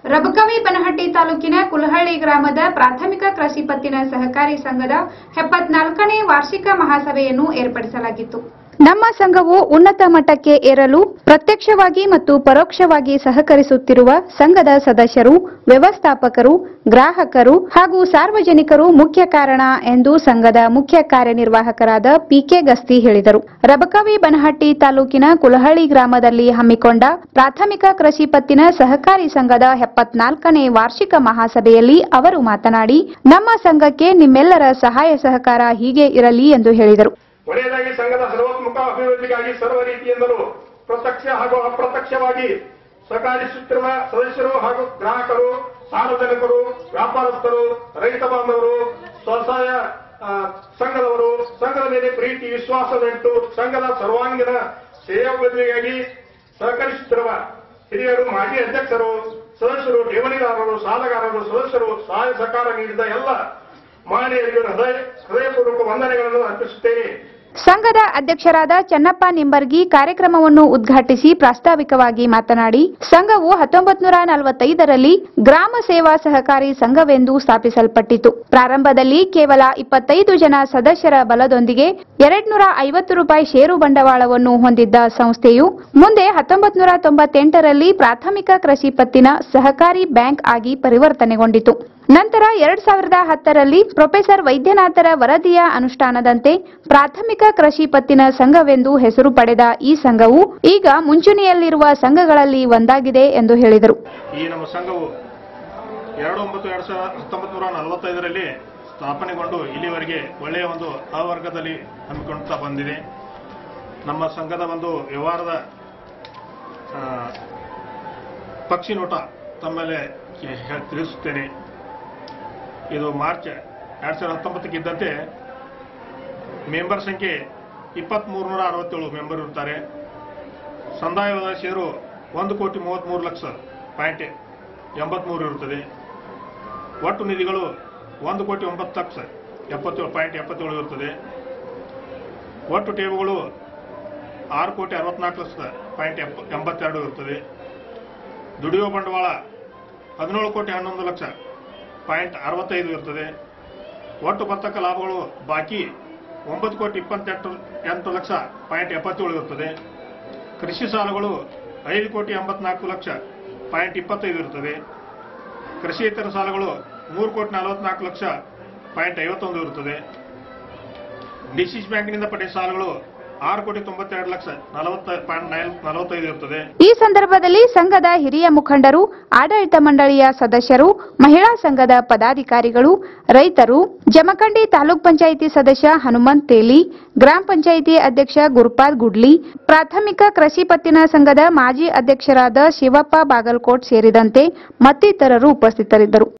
ರಬಕವಿ ಬನಹಟ್ಟಿ ತಾಲೂಕಿನ ಕುಲಹಳ್ಳಿ ಗ್ರಾಮದ ಪ್ರಾಥಮಿಕ ಕೃಷಿ ಪತ್ತಿನ ಸಹಕಾರಿ ಸಂಘದ ಎಪ್ಪತ್ನಾಲ್ಕನೇ ವಾರ್ಷಿಕ ಮಹಾಸಭೆಯನ್ನು ಏರ್ಪಡಿಸಲಾಗಿತ್ತು ನಮ್ಮ ಸಂಘವು ಉನ್ನತ ಮಟ್ಟಕ್ಕೆ ಏರಲು ಪ್ರತ್ಯಕ್ಷವಾಗಿ ಮತ್ತು ಪರೋಕ್ಷವಾಗಿ ಸಹಕರಿಸುತ್ತಿರುವ ಸಂಘದ ಸದಸ್ಯರು ವ್ಯವಸ್ಥಾಪಕರು ಗ್ರಾಹಕರು ಹಾಗೂ ಸಾರ್ವಜನಿಕರು ಮುಖ್ಯ ಕಾರಣ ಎಂದು ಸಂಘದ ಮುಖ್ಯ ಕಾರ್ಯನಿರ್ವಾಹಕರಾದ ಪಿಕೆ ಗಸ್ತಿ ಹೇಳಿದರು ರಬಕವಿ ಬನಹಟ್ಟಿ ತಾಲೂಕಿನ ಕುಲಹಳ್ಳಿ ಗ್ರಾಮದಲ್ಲಿ ಹಮ್ಮಿಕೊಂಡ ಪ್ರಾಥಮಿಕ ಕೃಷಿ ಪತ್ತಿನ ಸಹಕಾರಿ ಸಂಘದ ಎಪ್ಪತ್ನಾಲ್ಕನೇ ವಾರ್ಷಿಕ ಮಹಾಸಭೆಯಲ್ಲಿ ಅವರು ಮಾತನಾಡಿ ನಮ್ಮ ಸಂಘಕ್ಕೆ ನಿಮ್ಮೆಲ್ಲರ ಸಹಾಯ ಸಹಕಾರ ಹೀಗೆ ಇರಲಿ ಎಂದು ಹೇಳಿದರು ಕೊನೆಯದಾಗಿ ಸಂಘದ ಸರ್ವೋತ್ಮುಖ ಅಭಿವೃದ್ಧಿಗಾಗಿ ಸರ್ವ ರೀತಿಯಿಂದಲೂ ಪ್ರತ್ಯಕ್ಷ ಹಾಗೂ ಅಪ್ರತ್ಯಕ್ಷವಾಗಿ ಸಹಕರಿಸುತ್ತಿರುವ ಸದಸ್ಯರು ಹಾಗೂ ಗ್ರಾಹಕರು ಸಾರ್ವಜನಿಕರು ವ್ಯಾಪಾರಸ್ಥರು ರೈತ ಬಾಂಧವರು ಸ್ವಸಹಾಯ ಆ, ಸಂಘದವರು ಸಂಘದ ಮೇಲೆ ಪ್ರೀತಿ ವಿಶ್ವಾಸವಿಟ್ಟು ಸಂಘದ ಸರ್ವಾಂಗೀಣ ಶ್ರೇಯೋಭಿವೃದ್ಧಿಗಾಗಿ ಸಹಕರಿಸುತ್ತಿರುವ ಹಿರಿಯರು ಮಾಜಿ ಅಧ್ಯಕ್ಷರು ಸದಸ್ಯರು ಠೇವಣಿದಾರರು ಸಾಲಗಾರರು ಸದಸ್ಯರು ಸಹಾಯ ಸಹಕಾರ ನೀಡಿದ ಎಲ್ಲ ಮಹನೀಯರಿಗೂ ಹೃದಯ ಹೃದಯಪೂರ್ವಕ ವಂದನೆಗಳನ್ನು ಅರ್ಪಿಸುತ್ತೇನೆ ಸಂಘದ ಅಧ್ಯಕ್ಷರಾದ ಚನ್ನಪ್ಪ ನಿಂಬರ್ಗಿ ಕಾರ್ಯಕ್ರಮವನ್ನು ಉದ್ಘಾಟಿಸಿ ಪ್ರಾಸ್ತಾವಿಕವಾಗಿ ಮಾತನಾಡಿ ಸಂಘವು ಹತ್ತೊಂಬತ್ತು ನೂರ ನಲವತ್ತೈದರಲ್ಲಿ ಗ್ರಾಮ ಸೇವಾ ಸಹಕಾರಿ ಸಂಘವೆಂದು ಸ್ಥಾಪಿಸಲ್ಪಟ್ಟಿತು ಪ್ರಾರಂಭದಲ್ಲಿ ಕೇವಲ ಇಪ್ಪತ್ತೈದು ಜನ ಸದಸ್ಯರ ಬಲದೊಂದಿಗೆ ಎರಡ್ನೂರ ಐವತ್ತು ರೂಪಾಯಿ ಷೇರು ಬಂಡವಾಳವನ್ನು ಹೊಂದಿದ್ದ ಸಂಸ್ಥೆಯು ಮುಂದೆ ಹತ್ತೊಂಬತ್ತು ನೂರ ತೊಂಬತ್ತೆಂಟರಲ್ಲಿ ಪ್ರಾಥಮಿಕ ಕೃಷಿ ಪತ್ತಿನ ಸಹಕಾರಿ ಬ್ಯಾಂಕ್ ಆಗಿ ಪರಿವರ್ತನೆಗೊಂಡಿತು ನಂತರ ಎರಡ್ ಸಾವಿರದ ಹತ್ತರಲ್ಲಿ ಪ್ರೊಫೆಸರ್ ವೈದ್ಯನಾಥರ ವರದಿಯ ಅನುಷ್ಠಾನದಂತೆ ಪ್ರಾಥಮಿಕ ಕೃಷಿ ಪತ್ತಿನ ಸಂಘವೆಂದು ಹೆಸರು ಪಡೆದ ಈ ಸಂಘವು ಈಗ ಮುಂಚೂಣಿಯಲ್ಲಿರುವ ಸಂಘಗಳಲ್ಲಿ ಒಂದಾಗಿದೆ ಎಂದು ಹೇಳಿದರು ಈ ನಮ್ಮ ಸಂಘವು ಎರಡು ಒಂಬತ್ತು ಎರಡು ಸಾವಿರದ ಹತ್ತೊಂಬತ್ತು ನೂರ ನಲವತ್ತೈದರಲ್ಲಿ ಸ್ಥಾಪನೆಗೊಂಡು ಇಲ್ಲಿವರೆಗೆ ಒಳ್ಳೆಯ ಒಂದು ಅವರ್ಗದಲ್ಲಿ ಹಮ್ಮಿಕೊಳ್ಳುತ್ತಾ ಬಂದಿದೆ ನಮ್ಮ ಸಂಘದ ಒಂದು ವ್ಯವಹಾರದ ಆ, ಪಕ್ಷಿ ನೋಟ ತಮ್ಮಲ್ಲಿ ಹೇ- ತಿಳಿಸುತ್ತೇನೆ ಇದು ಮಾರ್ಚ್ ಎರಡು ಸಾವಿರದ ಹತ್ತೊಂಬತ್ತಕ್ಕಿದ್ದಂತೆ ಮೆಂಬರ್ ಸಂಖ್ಯೆ ಇಪ್ಪತ್ತ್ಮೂರು ನೂರ ಅರವತ್ತೇಳು ಮೆಂಬರ್ ಇರ್ತಾರೆ ಸಂದಾಯವಾದ ಷೇರು ಒಂದು ಕೋಟಿ ಮೂವತ್ತ್ಮೂರು ಲಕ್ಷ ಪಾಯಿಂಟ್ ಎಂಬತ್ಮೂರು ಇರುತ್ತದೆ ಒಟ್ಟು ನಿಧಿಗಳು ಒಂದು ಕೋಟಿ ಒಂಬತ್ತು ಲಕ್ಷ ಎಪ್ಪತ್ತೇಳು ಪಾಯಿಂಟ್ ಎಪ್ಪತ್ತೇಳು ಇರುತ್ತದೆ ಒಟ್ಟು ಠೇವುಗಳು ಆರು ಕೋಟಿ ಅರವತ್ನಾಲ್ಕು ಲಕ್ಷ ಪಾಯಿಂಟ್ ಎಪ್ಪ ಎಂಬತ್ತೆರಡು ಇರುತ್ತದೆ ದುಡಿಯುವ ಬಂಡವಾಳ ಹದಿನೇಳು ಕೋಟಿ ಹನ್ನೊಂದು ಲಕ್ಷ ಪಾಯಿಂಟ್ ಅರವತ್ತೈದು ಇರುತ್ತದೆ ಒಟ್ಟು ಬರ್ತಕ್ಕ ಲಾಭಗಳು ಬಾಕಿ ಒಂಬತ್ತು ಕೋಟಿ ಇಪ್ಪತ್ತೆಂಟು ಎಂಟು ಲಕ್ಷ ಪಾಯಿಂಟ್ ಎಪ್ಪತ್ತೇಳು ಇರುತ್ತದೆ ಕೃಷಿ ಸಾಲಗಳು ಐದು ಕೋಟಿ ಎಂಬತ್ನಾಲ್ಕು ಲಕ್ಷ ಪಾಯಿಂಟ್ ಇಪ್ಪತ್ತೈದು ಇರುತ್ತದೆ ಕೃಷಿಯೇತರ ಸಾಲಗಳು ಮೂರು ಕೋಟಿ ನಲವತ್ನಾಲ್ಕು ಲಕ್ಷ ಪಾಯಿಂಟ್ ಐವತ್ತೊಂದು ಇರುತ್ತದೆ ಡಿಸಿಸಿ ಬ್ಯಾಂಕಿನಿಂದ ಪಡೆದ ಸಾಲಗಳು ಆರು ಕೋಟಿ ತೊಂಬತ್ತೆರಡು ಲಕ್ಷ ನಲವತ್ತ ಪಾಯಿಂಟ್ ನೈನ್- ನಲವತ್ತೈದು ಇರುತ್ತದೆ ಈ ಸಂದರ್ಭದಲ್ಲಿ ಸಂಘದ ಹಿರಿಯ ಮುಖಂಡರು ಆಡಳಿತ ಮಂಡಳಿಯ ಸದಸ್ಯರು ಮಹಿಳಾ ಸಂಘದ ಪದಾಧಿಕಾರಿಗಳು ರೈತರು ಜಮಖಂಡಿ ತಾಲೂಕ್ ಪಂಚಾಯಿತಿ ಸದಸ್ಯ ಹನುಮಂತ್ ತೇಲಿ ಗ್ರಾಮ ಪಂಚಾಯಿತಿ ಅಧ್ಯಕ್ಷ ಗುರುಪಾದ್ ಗುಡ್ಲಿ ಪ್ರಾಥಮಿಕ ಕೃಷಿ ಪತ್ತಿನ ಸಂಘದ ಮಾಜಿ ಅಧ್ಯಕ್ಷರಾದ ಶಿವಪ್ಪ ಬಾಗಲಕೋಟ್ ಸೇರಿದಂತೆ ಮತ್ತಿತರರು ಉಪಸ್ಥಿತರಿದ್ದರು